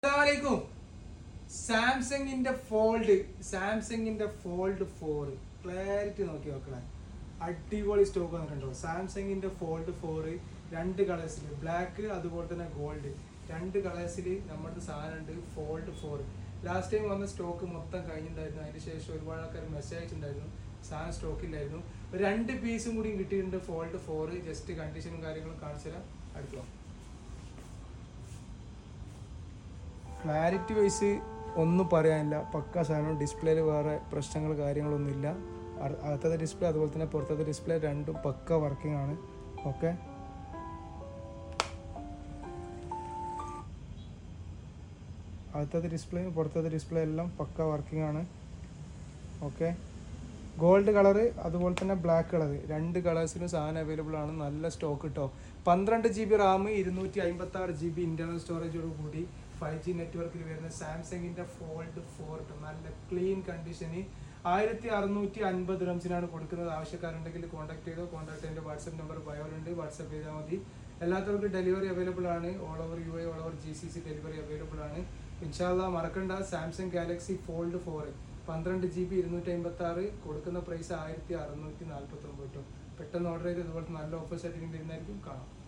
അസ്സലാമലൈക്കും സാംസങ്ങിന്റെ ഫോൾഡ് സാംസങ്ങിന്റെ ഫോൾഡ് ഫോർ ക്ലാരിറ്റി നോക്കി നോക്കണേ അടിപൊളി സ്റ്റോക്ക് വന്നിട്ടുണ്ടോ സാംസങ്ങിന്റെ ഫോൾഡ് ഫോർ രണ്ട് കളേഴ്സിൽ ബ്ലാക്ക് അതുപോലെ തന്നെ ഗോൾഡ് രണ്ട് കളേഴ്സിൽ നമ്മുടെ സാധനം ഉണ്ട് ഫോൾഡ് ഫോർ ലാസ്റ്റ് ടൈം വന്ന സ്റ്റോക്ക് മൊത്തം കഴിഞ്ഞിട്ടുണ്ടായിരുന്നു അതിന് ശേഷം ഒരുപാട് ആൾക്കാർ മെസ്സേജ് അയച്ചിട്ടുണ്ടായിരുന്നു സാധനം സ്റ്റോക്കില്ലായിരുന്നു ഒരു രണ്ട് പീസും കൂടി കിട്ടിയിട്ടുണ്ട് ഫോൾഡ് ഫോർ ജസ്റ്റ് കണ്ടീഷനും കാര്യങ്ങളും കാണിച്ചു തരാം അടുത്തോ ക്ലാരിറ്റി വൈസ് ഒന്നും പറയാനില്ല പക്ക സാധനം ഡിസ്പ്ലേയിൽ വേറെ പ്രശ്നങ്ങൾ കാര്യങ്ങളൊന്നുമില്ല അ- അകത്തത്തെ ഡിസ്പ്ലേ അതുപോലെ തന്നെ പുറത്തത്തെ ഡിസ്പ്ലേ രണ്ടും പക്ക വർക്കിംഗ് ആണ് ഓക്കെ അകത്തത്തെ ഡിസ്പ്ലേ പുറത്തത്തെ ഡിസ്പ്ലേ എല്ലാം പക്ക വർക്കിംഗ് ആണ് ഓക്കെ ഗോൾഡ് കളറ് അതുപോലെ തന്നെ ബ്ലാക്ക് കളർ രണ്ട് കളേഴ്സിനും സാധനം അവൈലബിൾ ആണ് നല്ല സ്റ്റോക്ക് കിട്ടോ പന്ത്രണ്ട് ജി ബി റാം ഇരുന്നൂറ്റി അമ്പത്തി ആറ് ജി ബി ഇന്റർണൽ സ്റ്റോറേജോട് കൂടി ഫൈവ് ജി നെറ്റ്വർക്കിൽ വരുന്ന സാംസങ്ങിന്റെ ഫോൾഡ് ഫോർ നല്ല ക്ലീൻ കണ്ടീഷന് ആയിരത്തി അറുന്നൂറ്റി അൻപത് റംസിനാണ് കൊടുക്കുന്നത് ആവശ്യക്കാരുണ്ടെങ്കിൽ കോൺടാക്ട് ചെയ്തോ കോൺടാക്ട് എൻ്റെ വാട്സപ്പ് നമ്പർ ബയോലുണ്ട് വാട്സപ്പ് ചെയ്താൽ മതി എല്ലാത്തവർക്കും ഡെലിവറി അവൈലബിൾ ആണ് all over U A all over G C C delivery available ആണ് ഇൻഷാല്ല മറക്കണ്ട സാംസങ് ഗാലക്സി ഫോൾഡ് ഫോർ പന്ത്രണ്ട് ജി ബി ഇരുന്നൂറ്റി അമ്പത്തി ആറ് കൊടുക്കുന്ന പ്രൈസ് ആയിരത്തി അറുന്നൂറ്റി നാൽപ്പത്തി ഒമ്പത് പെട്ടെന്ന് ഓർഡർ ചെയ്ത് ഇതുപോലത്തെ നല്ല ഓഫേഴ്സ് ആയിട്ട് വരുന്നതായിരിക്കും കാണാം